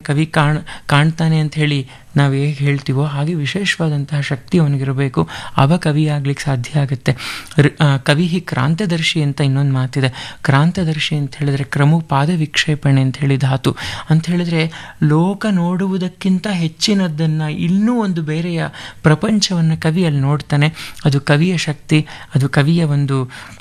ಕವಿ ಕಾಣ್ ಕಾಣ್ತಾನೆ ಅಂತ ಹೇಳಿ ನಾವು ಹೇಗೆ ಹೇಳ್ತೀವೋ ಹಾಗೆ ವಿಶೇಷವಾದಂತಹ ಶಕ್ತಿ ಅವನಿಗಿರಬೇಕು ಅವ ಕವಿ ಆಗ್ಲಿಕ್ಕೆ ಸಾಧ್ಯ ಆಗುತ್ತೆ ರ್- ಆ, ಕವಿ ಹಿ ಕ್ರಾಂತದರ್ಶಿ ಅಂತ ಇನ್ನೊಂದು ಮಾತಿದೆ ಕ್ರಾಂತದರ್ಶಿ ಅಂತ ಹೇಳಿದ್ರೆ ಕ್ರಮು ಪಾದ ವಿಕ್ಷೇಪಣೆ ಅಂತ ಹೇಳಿ ಧಾತು ಅಂತ ಹೇಳಿದ್ರೆ ಲೋಕ ನೋಡುವುದಕ್ಕಿಂತ ಹೆಚ್ಚಿನದ್ದನ್ನು ಇನ್ನೂ ಒಂದು ಬೇರೆಯ ಪ್ರಪಂಚವನ್ನು ಕವಿ ಅಲ್ಲಿ ನೋಡ್ತಾನೆ ಅದು ಕವಿಯ ಶಕ್ತಿ ಅದು ಕವಿಯ ಒಂದು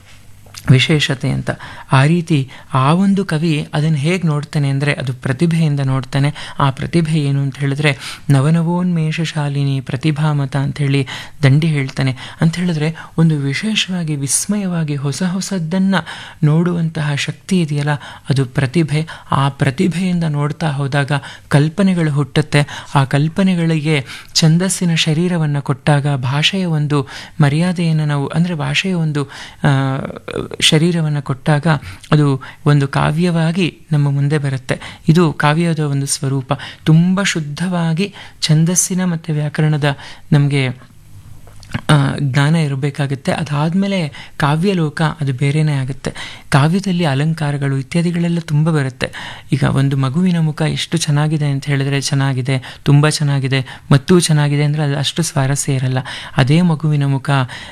ವಿಶೇಷತೆ ಅಂತ ಆ ರೀತಿ ಆ ಒಂದು ಕವಿ ಅದನ್ನು ಹೇಗೆ ನೋಡ್ತಾನೆ ಅಂದರೆ ಅದು ಪ್ರತಿಭೆಯಿಂದ ನೋಡ್ತಾನೆ ಆ ಪ್ರತಿಭೆ ಏನು ಅಂತ ಹೇಳಿದ್ರೆ ನವನವೋನ್ಮೇಷ ಶಾಲಿನಿ ಪ್ರತಿಭಾಮತ ಅಂಥೇಳಿ ದಂಡಿ ಹೇಳ್ತಾನೆ ಅಂತ ಹೇಳಿದ್ರೆ ಒಂದು ವಿಶೇಷವಾಗಿ ವಿಸ್ಮಯವಾಗಿ ಹೊಸ ಹೊಸದನ್ನು ನೋಡುವಂತಹ ಶಕ್ತಿ ಇದೆಯಲ್ಲ ಅದು ಪ್ರತಿಭೆ ಆ ಪ್ರತಿಭೆಯಿಂದ ನೋಡ್ತಾ ಹೋದಾಗ ಕಲ್ಪನೆಗಳು ಹುಟ್ಟುತ್ತೆ ಆ ಕಲ್ಪನೆಗಳಿಗೆ ಛಂದಸ್ಸಿನ ಶರೀರವನ್ನು ಕೊಟ್ಟಾಗ ಭಾಷೆಯ ಒಂದು ಮರ್ಯಾದೆಯನ್ನು ನಾವು ಅಂದರೆ ಭಾಷೆಯ ಒಂದು ಆ, ಶರೀರವನ್ನು ಕೊಟ್ಟಾಗ ಅದು ಒಂದು ಕಾವ್ಯವಾಗಿ ನಮ್ಮ ಮುಂದೆ ಬರುತ್ತೆ ಇದು ಕಾವ್ಯದ ಒಂದು ಸ್ವರೂಪ ತುಂಬ ಶುದ್ಧವಾಗಿ ಛಂದಸ್ಸಿನ ಮತ್ತು ವ್ಯಾಕರಣದ ನಮಗೆ ಆ, ಜ್ಞಾನ ಇರಬೇಕಾಗುತ್ತೆ ಅದಾದಮೇಲೆ ಕಾವ್ಯಲೋಕ ಅದು ಬೇರೆಯೇ ಆಗುತ್ತೆ ಕಾವ್ಯದಲ್ಲಿ ಅಲಂಕಾರಗಳು ಇತ್ಯಾದಿಗಳೆಲ್ಲ ತುಂಬ ಬರುತ್ತೆ ಈಗ ಒಂದು ಮಗುವಿನ ಮುಖ ಎಷ್ಟು ಚೆನ್ನಾಗಿದೆ ಅಂತ ಹೇಳಿದ್ರೆ ಚೆನ್ನಾಗಿದೆ ತುಂಬ ಚೆನ್ನಾಗಿದೆ ಮತ್ತೂ ಚೆನ್ನಾಗಿದೆ ಅಂದರೆ ಅದು ಅಷ್ಟು ಸ್ವಾರಸ್ಯ ಇರಲ್ಲ ಅದೇ ಮಗುವಿನ ಮುಖ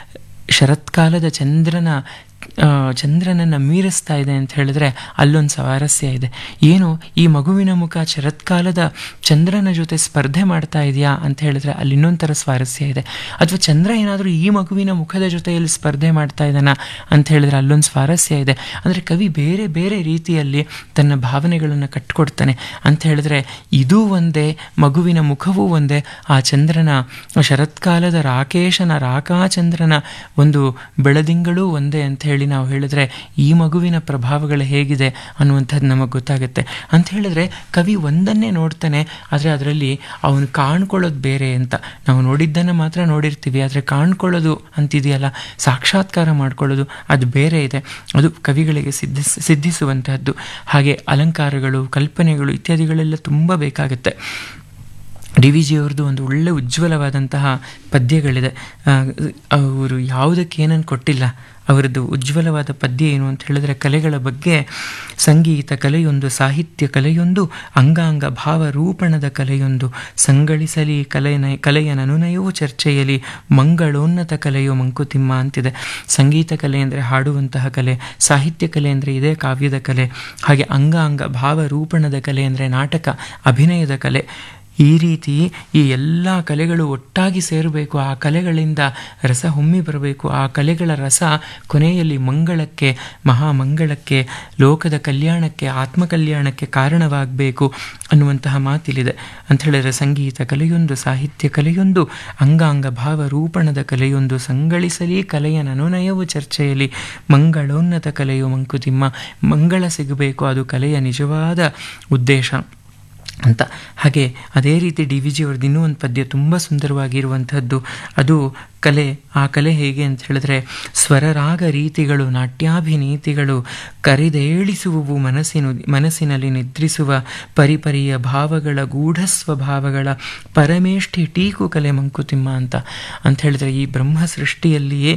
ಶರತ್ಕಾಲದ ಚಂದ್ರನ ಆ, ಚಂದ್ರನನ್ನು ಮೀರಿಸ್ತಾ ಇದೆ ಅಂತ ಹೇಳಿದ್ರೆ ಅಲ್ಲೊಂದು ಸ್ವಾರಸ್ಯ ಇದೆ ಏನು ಈ ಮಗುವಿನ ಮುಖ ಶರತ್ಕಾಲದ ಚಂದ್ರನ ಜೊತೆ ಸ್ಪರ್ಧೆ ಮಾಡ್ತಾ ಇದೆಯಾ ಅಂತ ಹೇಳಿದ್ರೆ ಅಲ್ಲಿ ಇನ್ನೊಂದು ಥರ ಸ್ವಾರಸ್ಯ ಇದೆ ಅಥವಾ ಚಂದ್ರ ಏನಾದರೂ ಈ ಮಗುವಿನ ಮುಖದ ಜೊತೆಯಲ್ಲಿ ಸ್ಪರ್ಧೆ ಮಾಡ್ತಾ ಇದ್ದಾನ ಅಂತ ಹೇಳಿದ್ರೆ ಅಲ್ಲೊಂದು ಸ್ವಾರಸ್ಯ ಇದೆ ಅಂದರೆ ಕವಿ ಬೇರೆ ಬೇರೆ ರೀತಿಯಲ್ಲಿ ತನ್ನ ಭಾವನೆಗಳನ್ನು ಕಟ್ಕೊಡ್ತಾನೆ ಅಂತ ಹೇಳಿದ್ರೆ ಇದೂ ಒಂದೇ ಮಗುವಿನ ಮುಖವೂ ಒಂದೇ ಆ ಚಂದ್ರನ ಶರತ್ಕಾಲದ ರಾಕೇಶನ ರಾಕಾಚಂದ್ರನ ಒಂದು ಬೆಳದಿಂಗಳೂ ಒಂದೇ ಅಂತ ಹೇಳಿ ನಾವು ಹೇಳಿದ್ರೆ ಈ ಮಗುವಿನ ಪ್ರಭಾವಗಳು ಹೇಗಿದೆ ಅನ್ನುವಂಥದ್ದು ನಮಗೆ ಗೊತ್ತಾಗುತ್ತೆ ಅಂತ ಹೇಳಿದ್ರೆ ಕವಿ ಒಂದನ್ನೇ ನೋಡ್ತಾನೆ ಆದರೆ ಅದರಲ್ಲಿ ಅವನು ಕಾಣ್ಕೊಳ್ಳೋದು ಬೇರೆ ಅಂತ ನಾವು ನೋಡಿದ್ದನ್ನು ಮಾತ್ರ ನೋಡಿರ್ತೀವಿ ಆದರೆ ಕಾಣ್ಕೊಳ್ಳೋದು ಅಂತಿದೆಯಲ್ಲ ಸಾಕ್ಷಾತ್ಕಾರ ಮಾಡ್ಕೊಳ್ಳೋದು ಅದು ಬೇರೆ ಇದೆ ಅದು ಕವಿಗಳಿಗೆ ಸಿದ್ಧಿಸ್ ಸಿದ್ಧಿಸುವಂತಹದ್ದು ಹಾಗೆ ಅಲಂಕಾರಗಳು ಕಲ್ಪನೆಗಳು ಇತ್ಯಾದಿಗಳೆಲ್ಲ ತುಂಬ ಬೇಕಾಗುತ್ತೆ ಡಿ ವಿ ಜಿ ಅವ್ರದ್ದು ಒಂದು ಒಳ್ಳೆ ಉಜ್ವಲವಾದಂತಹ ಪದ್ಯಗಳಿದೆ ಆ, ಅವರು ಯಾವುದಕ್ಕೆ ಏನನ್ನು ಕೊಟ್ಟಿಲ್ಲ ಅವರದ್ದು ಉಜ್ವಲವಾದ ಪದ್ಯ ಏನು ಅಂತ ಹೇಳಿದ್ರೆ ಕಲೆಗಳ ಬಗ್ಗೆ ಸಂಗೀತ ಕಲೆಯೊಂದು ಸಾಹಿತ್ಯ ಕಲೆಯೊಂದು ಅಂಗಾಂಗ ಭಾವ ರೂಪಣದ ಕಲೆಯೊಂದು ಸಂಗಳಿಸಲಿ ಕಲೆಯ ಕಲೆಯ ನನುನಯವೂ ಚರ್ಚೆಯಲಿ ಮಂಗಳೋನ್ನತ ಕಲೆಯೋ ಮಂಕುತಿಮ್ಮ ಅಂತಿದೆ ಸಂಗೀತ ಕಲೆ ಅಂದರೆ ಹಾಡುವಂತಹ ಕಲೆ ಸಾಹಿತ್ಯ ಕಲೆ ಅಂದರೆ ಇದೇ ಕಾವ್ಯದ ಕಲೆ ಹಾಗೆ ಅಂಗಾಂಗ ಭಾವ ರೂಪಣದ ಕಲೆ ಅಂದರೆ ನಾಟಕ ಅಭಿನಯದ ಕಲೆ ಈ ರೀತಿ ಈ ಎಲ್ಲ ಕಲೆಗಳು ಒಟ್ಟಾಗಿ ಸೇರಬೇಕು ಆ ಕಲೆಗಳಿಂದ ರಸ ಹೊಮ್ಮಿ ಬರಬೇಕು ಆ ಕಲೆಗಳ ರಸ ಕೊನೆಯಲ್ಲಿ ಮಂಗಳಕ್ಕೆ ಮಹಾಮಂಗಳಕ್ಕೆ ಲೋಕದ ಕಲ್ಯಾಣಕ್ಕೆ ಆತ್ಮಕಲ್ಯಾಣಕ್ಕೆ ಕಾರಣವಾಗಬೇಕು ಅನ್ನುವಂತಹ ಮಾತಿಲಿದೆ ಅಂತ ಹೇಳಿದ್ರೆ ಸಂಗೀತ ಕಲೆಯೊಂದು ಸಾಹಿತ್ಯ ಕಲೆಯೊಂದು ಅಂಗಾಂಗ ಭಾವ ರೂಪಣದ ಕಲೆಯೊಂದು ಸಂಗಳಿಸಲಿ ಕಲೆಯ ನನುನಯವು ಚರ್ಚೆಯಲ್ಲಿ ಮಂಗಳೋನ್ನತ ಕಲೆಯು ಮಂಕುತಿಮ್ಮ ಮಂಗಳ ಸಿಗಬೇಕು ಅದು ಕಲೆಯ ನಿಜವಾದ ಉದ್ದೇಶ ಅಂತ ಹಾಗೆ ಅದೇ ರೀತಿ ಡಿ ವಿ ಜಿ ಅವ್ರದ್ದು ಇನ್ನೂ ಒಂದು ಪದ್ಯ ತುಂಬ ಸುಂದರವಾಗಿರುವಂಥದ್ದು ಅದು ಕಲೆ ಆ ಕಲೆ ಹೇಗೆ ಅಂತ ಹೇಳಿದ್ರೆ ಸ್ವರರಾಗ ರೀತಿಗಳು ನಾಟ್ಯಾಭಿನೀತಿಗಳು ಕರೆದೇಳಿಸುವುವು ಮನಸ್ಸಿನ ಮನಸ್ಸಿನಲ್ಲಿ ನಿದ್ರಿಸುವ ಪರಿಪರಿಯ ಭಾವಗಳ ಗೂಢ ಸ್ವಭಾವಗಳ ಪರಮೇಷ್ಠಿ ಟೀಕು ಕಲೆ ಮಂಕುತಿಮ್ಮ ಅಂತ ಅಂತ ಹೇಳಿದ್ರೆ ಈ ಬ್ರಹ್ಮ ಸೃಷ್ಟಿಯಲ್ಲಿಯೇ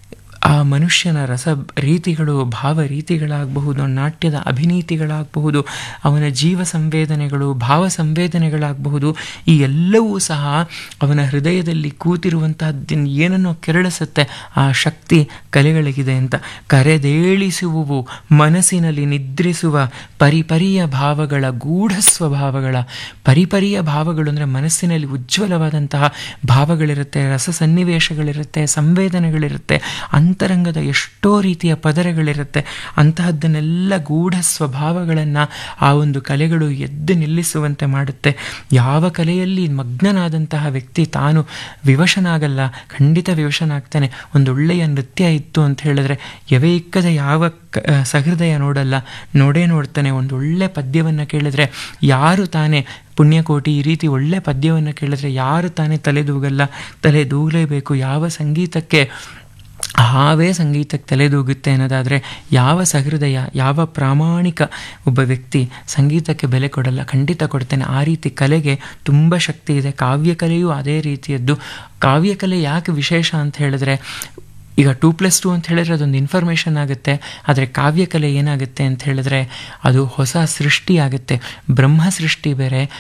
ಆ ಮನುಷ್ಯನ ರಸ ರೀತಿಗಳು ಭಾವ ರೀತಿಗಳಾಗಬಹುದು ನಾಟ್ಯದ ಅಭಿನೀತಿಗಳಾಗಬಹುದು ಅವನ ಜೀವ ಸಂವೇದನೆಗಳು ಭಾವ ಸಂವೇದನೆಗಳಾಗಬಹುದು ಈ ಎಲ್ಲವೂ ಸಹ ಅವನ ಹೃದಯದಲ್ಲಿ ಕೂತಿರುವಂತಹದ್ದನ್ನು ಏನನ್ನೋ ಕೆರಳಿಸುತ್ತೆ ಆ ಶಕ್ತಿ ಕಲೆಗಳಿಗಿದೆ ಅಂತ ಕರೆದೇಳಿಸುವುವು ಮನಸ್ಸಿನಲ್ಲಿ ನಿದ್ರಿಸುವ ಪರಿಪರಿಯ ಭಾವಗಳ ಗೂಢ ಸ್ವಭಾವಗಳ ಪರಿಪರಿಯ ಭಾವಗಳು ಅಂದರೆ ಮನಸ್ಸಿನಲ್ಲಿ ಉಜ್ವಲವಾದಂತಹ ಭಾವಗಳಿರುತ್ತೆ ರಸ ಸನ್ನಿವೇಶಗಳಿರುತ್ತೆ ಸಂವೇದನೆಗಳಿರುತ್ತೆ ಅಂತರಂಗದ ಎಷ್ಟೋ ರೀತಿಯ ಪದರಗಳಿರುತ್ತೆ ಅಂತಹದ್ದನ್ನೆಲ್ಲ ಗೂಢ ಸ್ವಭಾವಗಳನ್ನು ಆ ಒಂದು ಕಲೆಗಳು ಎದ್ದು ನಿಲ್ಲಿಸುವಂತೆ ಮಾಡುತ್ತೆ ಯಾವ ಕಲೆಯಲ್ಲಿ ಮಗ್ನನಾದಂತಹ ವ್ಯಕ್ತಿ ತಾನು ವಿವಶನಾಗಲ್ಲ ಖಂಡಿತ ವಿವಶನಾಗ್ತಾನೆ ಒಂದೊಳ್ಳೆಯ ನೃತ್ಯ ಇತ್ತು ಅಂತ ಹೇಳಿದ್ರೆ ಎವೆಯಿಕ್ಕದ ಯಾವ ಕ ಸಹೃದಯ ನೋಡಲ್ಲ ನೋಡೇ ನೋಡ್ತಾನೆ ಒಂದು ಒಳ್ಳೆ ಪದ್ಯವನ್ನು ಕೇಳಿದ್ರೆ ಯಾರು ತಾನೇ ಪುಣ್ಯಕೋಟಿ ಈ ರೀತಿ ಒಳ್ಳೆ ಪದ್ಯವನ್ನು ಕೇಳಿದ್ರೆ ಯಾರು ತಾನೇ ತಲೆದೂಗಲ್ಲ ತಲೆ ದೂಗಲೇಬೇಕು ಯಾವ ಸಂಗೀತಕ್ಕೆ ಹಾವೇ ಸಂಗೀತಕ್ಕೆ ತಲೆದೂಗುತ್ತೆ ಅನ್ನೋದಾದರೆ ಯಾವ ಸಹೃದಯ ಯಾವ ಪ್ರಾಮಾಣಿಕ ಒಬ್ಬ ವ್ಯಕ್ತಿ ಸಂಗೀತಕ್ಕೆ ಬೆಲೆ ಕೊಡಲ್ಲ ಖಂಡಿತ ಕೊಡ್ತೇನೆ ಆ ರೀತಿ ಕಲೆಗೆ ತುಂಬ ಶಕ್ತಿ ಇದೆ ಕಾವ್ಯಕಲೆಯೂ ಅದೇ ರೀತಿಯದ್ದು ಕಾವ್ಯಕಲೆ ಯಾಕೆ ವಿಶೇಷ ಅಂತ ಹೇಳಿದ್ರೆ ಈಗ ಟೂ ಪ್ಲಸ್ ಟು ಅಂತ ಹೇಳಿದ್ರೆ ಅದೊಂದು ಇನ್ಫಾರ್ಮೇಷನ್ ಆಗುತ್ತೆ ಆದರೆ ಕಾವ್ಯಕಲೆ ಏನಾಗುತ್ತೆ ಅಂತ ಹೇಳಿದ್ರೆ ಅದು ಹೊಸ ಸೃಷ್ಟಿ ಆಗುತ್ತೆ ಬ್ರಹ್ಮ ಸೃಷ್ಟಿ ಬೇರೆ